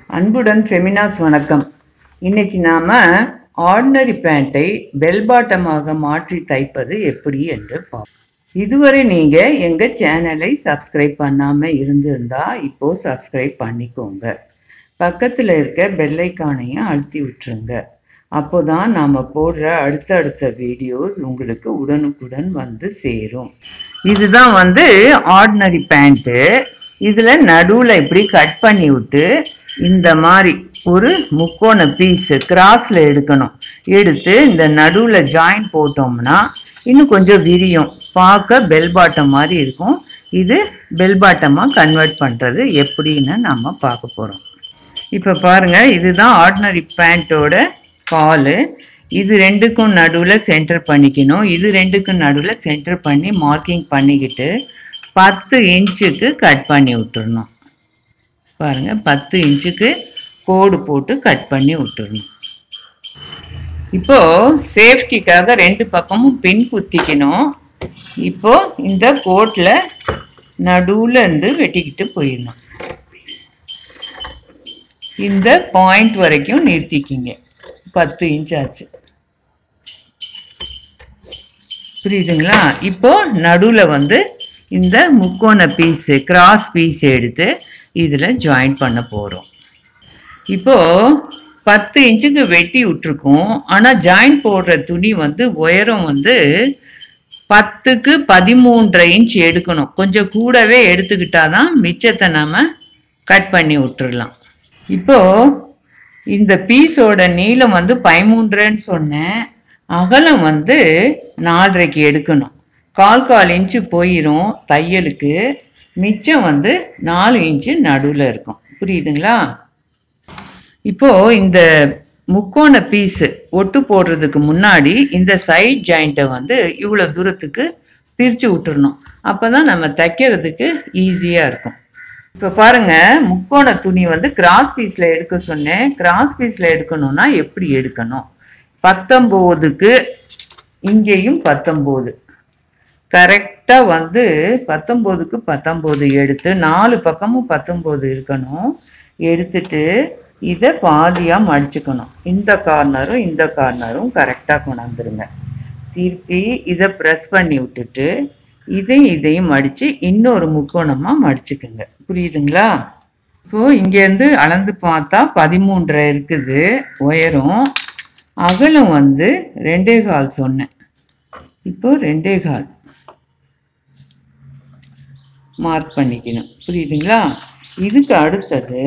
அன்புடன் ஃபெமினாஸ் வணக்கம் இன்னைக்கு நாம ஆர்டினரி பேண்ட்டை பெல் பாட்டமாக மாற்றி தைப்பது எப்படி என்று பார்ப்போம் இதுவரை நீங்க எங்க சேனலை சப்ஸ்கிரைப் பண்ணாம இருந்திருந்தா இப்போ சப்ஸ்கிரைப் பண்ணிக்கோங்க பக்கத்துல இருக்க பெல் ஐக்கானையும் அழுத்தி விட்டுருங்க அப்போதான் நாம போடுற அடுத்தடுத்த வீடியோஸ் உங்களுக்கு உடனுக்குடன் வந்து சேரும் இதுதான் வந்து ஆர்டினரி பேண்ட்டு இதுல நடுவுல இப்படி கட் பண்ணி விட்டு இந்த மாதிரி ஒரு முக்கோண பீஸ் கிராஸ்ல எடுக்கணும் எடுத்து இந்த நடுவுல ஜாயின் போட்டோம்னா இன்னும் கொஞ்சம் விரியும் பார்க்க பெல் பாட்டம் மாதிரி இருக்கும் இது பெல் பாட்டமா கன்வெர்ட் பண்றது எப்படின்னு நாம பார்க்க போறோம் இப்போ பாருங்க இதுதான் ஆர்டினரி பேண்ட்டோட காலு இது ரெண்டுக்கும் நடுவில் சென்டர் பண்ணிக்கணும் இது ரெண்டுக்கும் நடுவில் சென்டர் பண்ணி மார்க்கிங் பண்ணிக்கிட்டு பத்து இன்ச்சுக்கு கட் பண்ணி விட்டுறணும் பாருங்க பத்து இன்ச்சுக்கு கோடு போட்டு கட் பண்ணி விட்டுறணும் இப்போ சேஃப்டிக்காக ரெண்டு பக்கமும் பின் குத்திக்கணும் இப்போ இந்த கோட்ல நடுவுல இருந்து வெட்டிக்கிட்டு போயிடணும் இந்த பாயிண்ட் வரைக்கும் நிறுத்திக்கிங்க பத்து இன்ச் ஆச்சு புரியுதுங்களா இப்போ நடுவுல வந்து இந்த முக்கோண பீஸ் கிராஸ் பீஸ் எடுத்து இதுல ஜாயின் பண்ண போறோம் இப்போ பத்து இன்ச்சுக்கு வெட்டி விட்டுருக்கோம் ஆனா ஜாயின் போடுற துணி வந்து உயரம் வந்து பத்துக்கு பதிமூன்றரை இன்ச் எடுக்கணும் கொஞ்சம் கூடவே எடுத்துக்கிட்டாதான் மிச்சத்தை நாம கட் பண்ணி விட்டுறலாம் இப்போ இந்த பீஸோட நீளம் வந்து பதிமூன்றரைன்னு சொன்னேன் அகலம் வந்து நாலரைக்கு எடுக்கணும் கால் கால் இன்ச்சு போயிடும் தையலுக்கு மிச்சம் வந்து நாலு இன்ச்சு நடுவில் இருக்கும் புரியுதுங்களா இப்போ இந்த முக்கோண பீஸ் ஒட்டு போடுறதுக்கு முன்னாடி இந்த சைட் ஜாயிண்ட்டை வந்து இவ்வளோ தூரத்துக்கு பிரித்து விட்டுறணும் அப்போ தான் நம்ம தைக்கிறதுக்கு ஈஸியாக இருக்கும் இப்போ பாருங்க முக்கோண துணி வந்து கிராஸ் பீஸில் எடுக்க சொன்னேன் கிராஸ் பீஸில் எடுக்கணும்னா எப்படி எடுக்கணும் பத்தொம்போதுக்கு இங்கேயும் பத்தொம்போது கரெக்டாக வந்து பத்தொம்போதுக்கு பத்தொம்போது எடுத்து நாலு பக்கமும் பத்தொம்போது இருக்கணும் எடுத்துட்டு இதை பாதியாக மடிச்சுக்கணும் இந்த கார்னரும் இந்த கார்னரும் கரெக்டாக கொண்டாந்துருங்க திருப்பி இதை ப்ரெஸ் பண்ணி விட்டுட்டு இதையும் இதையும் மடித்து இன்னொரு முக்கோணமாக மடிச்சுக்குங்க புரியுதுங்களா இப்போ இங்கேருந்து அளந்து பார்த்தா பதிமூன்றரை இருக்குது உயரம் அகலம் வந்து ரெண்டே கால் சொன்னேன் இப்போ ரெண்டே கால் மார்க் பண்ணிக்கணும் புரியுதுங்களா இதுக்கு அடுத்தது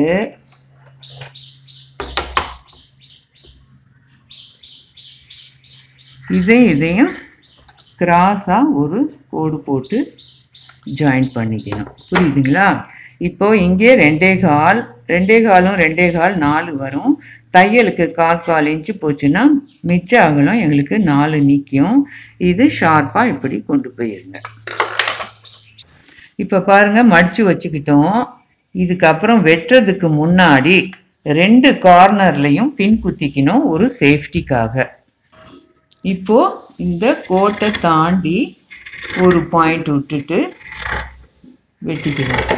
இதையும் இதையும் கிராஸாக ஒரு கோடு போட்டு ஜாயின் பண்ணிக்கணும் புரியுதுங்களா இப்போ இங்கே ரெண்டே கால் ரெண்டே காலும் ரெண்டே கால் நாலு வரும் தையலுக்கு கால் கால் இன்ச்சு போச்சுன்னா மிச்ச அகலம் எங்களுக்கு நாலு நிற்கும் இது ஷார்ப்பாக இப்படி கொண்டு போயிருங்க இப்போ பாருங்க மடிச்சு வச்சுக்கிட்டோம் இதுக்கப்புறம் வெட்டுறதுக்கு முன்னாடி ரெண்டு கார்னர்லையும் பின் குத்திக்கணும் ஒரு சேஃப்டிக்காக இப்போ இந்த கோட்டை தாண்டி ஒரு பாயிண்ட் விட்டுட்டு வெட்டிக்கணும்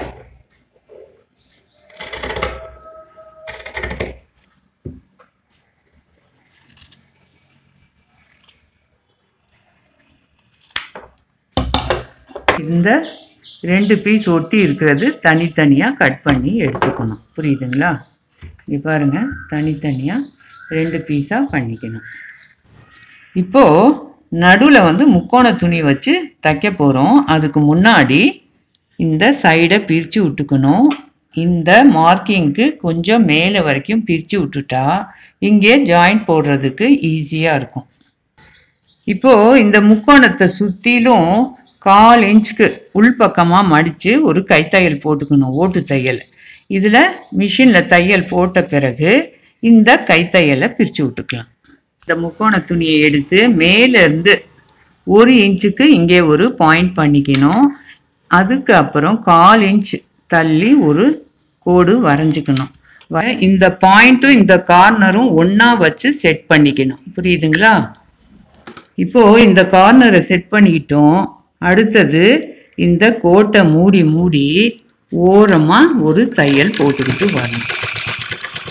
இந்த ரெண்டு பீஸ் ஒட்டி இருக்கிறது தனித்தனியாக கட் பண்ணி எடுத்துக்கணும் புரியுதுங்களா இங்கே பாருங்க தனித்தனியாக ரெண்டு பீஸாக பண்ணிக்கணும் இப்போ நடுவில் வந்து முக்கோண துணி வச்சு தைக்க போகிறோம் அதுக்கு முன்னாடி இந்த சைடை பிரித்து விட்டுக்கணும் இந்த மார்க்கிங்க்கு கொஞ்சம் மேலே வரைக்கும் பிரித்து விட்டுட்டா இங்கே ஜாயிண்ட் போடுறதுக்கு ஈஸியாக இருக்கும் இப்போ இந்த முக்கோணத்தை சுற்றிலும் கால் இன்ச்சுக்கு உள்பக்கமாக மடித்து ஒரு கைத்தையல் போட்டுக்கணும் ஓட்டு தையல் இதில் மிஷினில் தையல் போட்ட பிறகு இந்த கைத்தையலை பிரித்து விட்டுக்கலாம் இந்த முக்கோண துணியை எடுத்து மேலேருந்து ஒரு இன்ச்சுக்கு இங்கே ஒரு பாயிண்ட் பண்ணிக்கணும் அதுக்கு அப்புறம் கால் இன்ச் தள்ளி ஒரு கோடு வரைஞ்சிக்கணும் இந்த பாயிண்ட்டும் இந்த கார்னரும் ஒன்றா வச்சு செட் பண்ணிக்கணும் புரியுதுங்களா இப்போ இந்த கார்னரை செட் பண்ணிக்கிட்டோம் அடுத்தது இந்த கோட்டை மூடி மூடி ஓரமாக ஒரு தையல் போட்டுக்கிட்டு வரணும்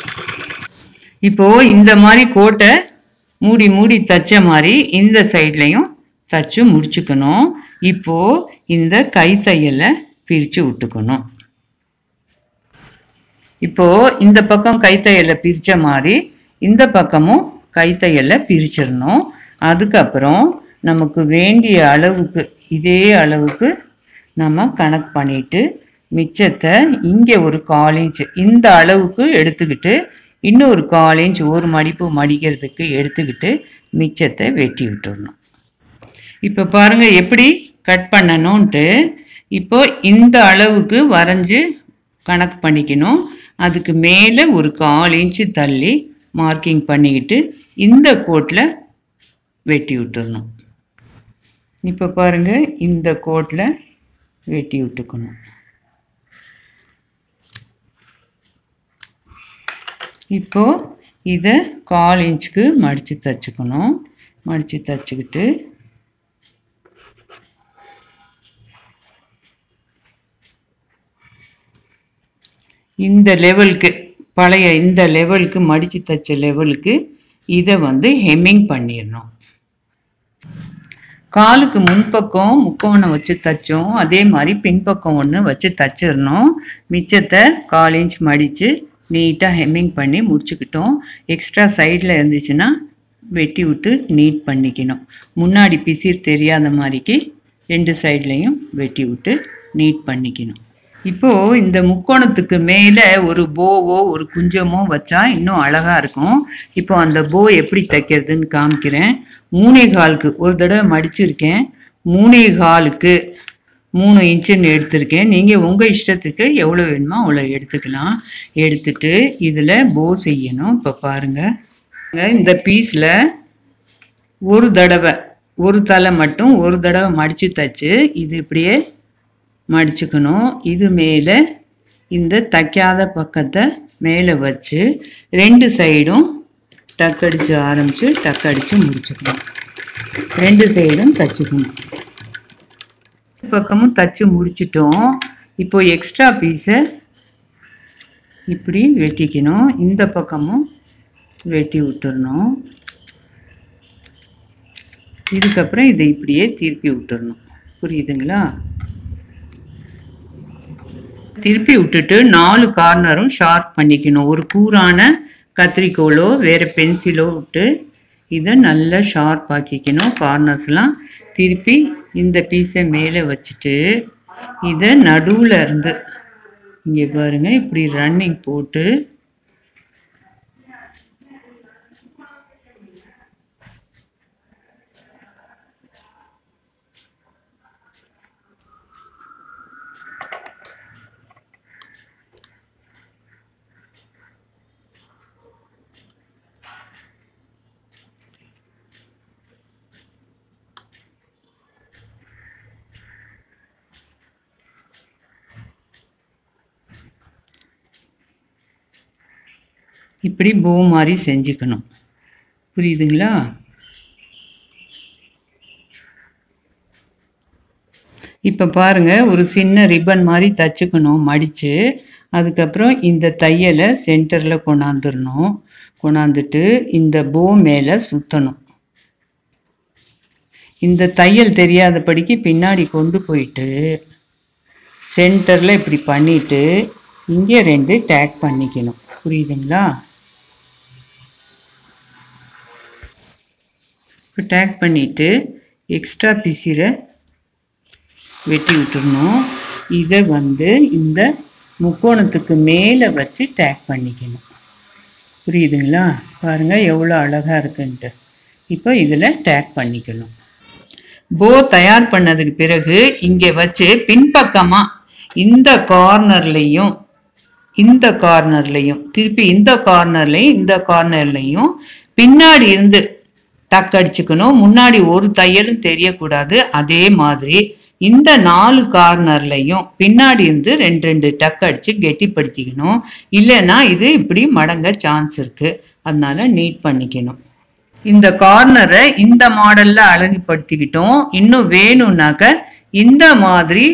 இப்போ இந்த மாதிரி கோட்டை மூடி மூடி தச்ச மாதிரி இந்த சைட்லையும் தச்சு முடிச்சுக்கணும் இப்போ இந்த கைத்தையலை பிரிச்சு விட்டுக்கணும் இப்போ இந்த பக்கம் கைத்தையலை பிரிச்ச மாதிரி இந்த பக்கமும் கைத்தையலை பிரிச்சிடணும் அதுக்கப்புறம் நமக்கு வேண்டிய அளவுக்கு இதே அளவுக்கு நம்ம கணக்கு பண்ணிட்டு மிச்சத்தை இங்கே ஒரு கால் இன்ச் இந்த அளவுக்கு எடுத்துக்கிட்டு இன்னொரு கால் இன்ச் ஒரு மடிப்பு மடிக்கிறதுக்கு எடுத்துக்கிட்டு மிச்சத்தை வெட்டி விட்டுடணும் இப்போ பாருங்க எப்படி கட் பண்ணணும்ன்ட்டு இப்போ இந்த அளவுக்கு வரைஞ்சு கணக்கு பண்ணிக்கணும் அதுக்கு மேலே ஒரு கால் இன்ச்சு தள்ளி மார்க்கிங் பண்ணிக்கிட்டு இந்த கோட்டில் வெட்டி விட்டுறணும் இப்போ பாருங்க இந்த கோட்டில் வெட்டி விட்டுக்கணும் இப்போ இதை கால் இன்ச்சுக்கு மடித்து தச்சுக்கணும் மடித்து தச்சுக்கிட்டு இந்த லெவலுக்கு பழைய இந்த லெவலுக்கு மடித்து தச்ச லெவலுக்கு இதை வந்து ஹெம்மிங் பண்ணிடணும் காலுக்கு முன்பக்கம் முக்கோணம் வச்சு தச்சோம் அதே மாதிரி பின்பக்கம் ஒன்று வச்சு தச்சிடணும் மிச்சத்தை கால் இன்ச் மடித்து நீட்டாக ஹெம்மிங் பண்ணி முடிச்சுக்கிட்டோம் எக்ஸ்ட்ரா சைடில் இருந்துச்சுன்னா வெட்டி விட்டு நீட் பண்ணிக்கணும் முன்னாடி பிசிர் தெரியாத மாதிரிக்கு ரெண்டு சைட்லையும் வெட்டி விட்டு நீட் பண்ணிக்கணும் இப்போ இந்த முக்கோணத்துக்கு மேலே ஒரு போவோ ஒரு குஞ்சமோ வச்சா இன்னும் அழகா இருக்கும் இப்போ அந்த போ எப்படி தைக்கிறதுன்னு காமிக்கிறேன் மூணே காலுக்கு ஒரு தடவை மடிச்சிருக்கேன் மூணே காலுக்கு மூணு இன்ச்சுன்னு எடுத்திருக்கேன் நீங்கள் உங்கள் இஷ்டத்துக்கு எவ்வளோ வேணுமோ அவ்வளோ எடுத்துக்கலாம் எடுத்துட்டு இதில் போ செய்யணும் இப்போ பாருங்கள் இந்த பீஸில் ஒரு தடவை ஒரு தலை மட்டும் ஒரு தடவை மடித்து தச்சு இது இப்படியே மடிச்சுக்கணும் இது மேலே இந்த தைக்காத பக்கத்தை மேலே வச்சு ரெண்டு சைடும் டக்கடிச்சு ஆரம்பித்து டக்கடிச்சு முடிச்சுக்கணும் ரெண்டு சைடும் தச்சுக்கணும் பக்கமும் தச்சு முடிச்சிட்டோம் இப்போ எக்ஸ்ட்ரா பீஸை இப்படி வெட்டிக்கணும் இந்த பக்கமும் வெட்டி விட்டுறணும் இதுக்கப்புறம் இதை இப்படியே திருப்பி விட்டுறணும் புரியுதுங்களா திருப்பி விட்டுட்டு நாலு கார்னரும் ஷார்ப் பண்ணிக்கணும் ஒரு கூரான கத்திரிக்கோலோ வேற பென்சிலோ விட்டு இதை நல்லா ஷார்ப் ஆக்கிக்கணும் கார்னர்ஸ்லாம் திருப்பி இந்த பீஸை மேலே வச்சுட்டு இதை நடுவில் இருந்து இங்கே பாருங்க இப்படி ரன்னிங் போட்டு இப்படி போ மாதிரி செஞ்சுக்கணும் புரியுதுங்களா இப்போ பாருங்க ஒரு சின்ன ரிப்பன் மாதிரி தச்சுக்கணும் மடித்து அதுக்கப்புறம் இந்த தையலை சென்டரில் கொண்டாந்துடணும் கொண்டாந்துட்டு இந்த போ மேலே சுற்றணும் இந்த தையல் தெரியாதபடிக்கு பின்னாடி கொண்டு போயிட்டு சென்டரில் இப்படி பண்ணிட்டு இங்கே ரெண்டு டேக் பண்ணிக்கணும் புரியுதுங்களா இப்போ டேக் பண்ணிட்டு எக்ஸ்ட்ரா பிசிரை வெட்டி விட்டுறணும் இதை வந்து இந்த முக்கோணத்துக்கு மேலே வச்சு டேக் பண்ணிக்கணும் புரியுதுங்களா பாருங்க எவ்வளோ அழகா இருக்குன்ட்டு இப்போ இதில் டேக் பண்ணிக்கணும் போ தயார் பண்ணதுக்கு பிறகு இங்கே வச்சு பின்பக்கமா இந்த கார்னர்லையும் இந்த கார்னர்லையும் திருப்பி இந்த கார்னர்லையும் இந்த கார்னர்லையும் பின்னாடி இருந்து டக் அடிச்சுக்கணும் முன்னாடி ஒரு தையலும் தெரியக்கூடாது அதே மாதிரி இந்த நாலு கார்னர்லையும் பின்னாடி இருந்து ரெண்டு ரெண்டு டக் அடிச்சு கெட்டிப்படுத்திக்கணும் இல்லைன்னா இது இப்படி மடங்க சான்ஸ் இருக்கு அதனால நீட் பண்ணிக்கணும் இந்த கார்னரை இந்த மாடல்ல அழகுபடுத்திக்கிட்டோம் இன்னும் வேணும்னாக்க இந்த மாதிரி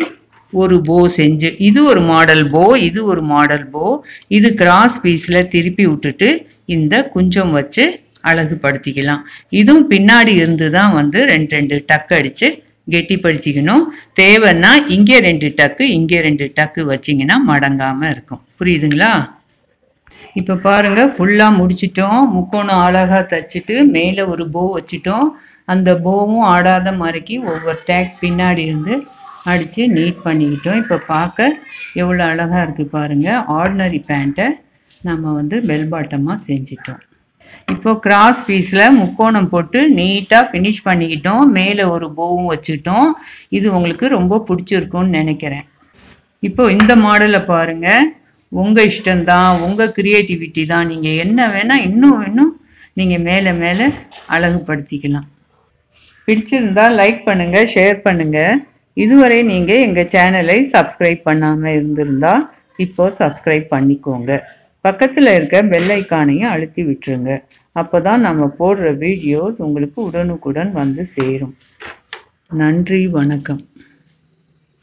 ஒரு போ செஞ்சு இது ஒரு மாடல் போ இது ஒரு மாடல் போ இது கிராஸ் பீஸில் திருப்பி விட்டுட்டு இந்த குஞ்சம் வச்சு அழகுபடுத்திக்கலாம் இதுவும் பின்னாடி இருந்து தான் வந்து ரெண்டு ரெண்டு டக்கு அடித்து கெட்டிப்படுத்திக்கணும் தேவைன்னா இங்கே ரெண்டு டக்கு இங்கே ரெண்டு டக்கு வச்சிங்கன்னா மடங்காமல் இருக்கும் புரியுதுங்களா இப்போ பாருங்க ஃபுல்லாக முடிச்சிட்டோம் முக்கோணம் அழகாக தச்சுட்டு மேலே ஒரு போ வச்சுட்டோம் அந்த போவும் ஆடாத மாதிரிக்கு ஒவ்வொரு டேக் பின்னாடி இருந்து அடித்து நீட் பண்ணிக்கிட்டோம் இப்போ பார்க்க எவ்வளோ அழகாக இருக்குது பாருங்கள் ஆர்டினரி பேண்ட்டை நம்ம வந்து பெல் பாட்டமாக செஞ்சிட்டோம் இப்போ கிராஸ் பீஸில் முக்கோணம் போட்டு நீட்டாக ஃபினிஷ் பண்ணிக்கிட்டோம் மேலே ஒரு போவும் வச்சுட்டோம் இது உங்களுக்கு ரொம்ப பிடிச்சிருக்கும்னு நினைக்கிறேன் இப்போ இந்த மாடலை பாருங்க உங்கள் இஷ்டம்தான் உங்கள் க்ரியேட்டிவிட்டி தான் நீங்கள் என்ன வேணால் இன்னும் இன்னும் நீங்கள் மேலே மேலே அழகுபடுத்திக்கலாம் பிடிச்சிருந்தா லைக் பண்ணுங்க ஷேர் பண்ணுங்க இதுவரை நீங்கள் எங்கள் சேனலை சப்ஸ்கிரைப் பண்ணாமல் இருந்திருந்தா இப்போ சப்ஸ்கிரைப் பண்ணிக்கோங்க பக்கத்தில் இருக்க பெல் ஐக்கானையும் அழுத்தி விட்டுருங்க அப்போ தான் நம்ம போடுற வீடியோஸ் உங்களுக்கு உடனுக்குடன் வந்து சேரும் நன்றி வணக்கம்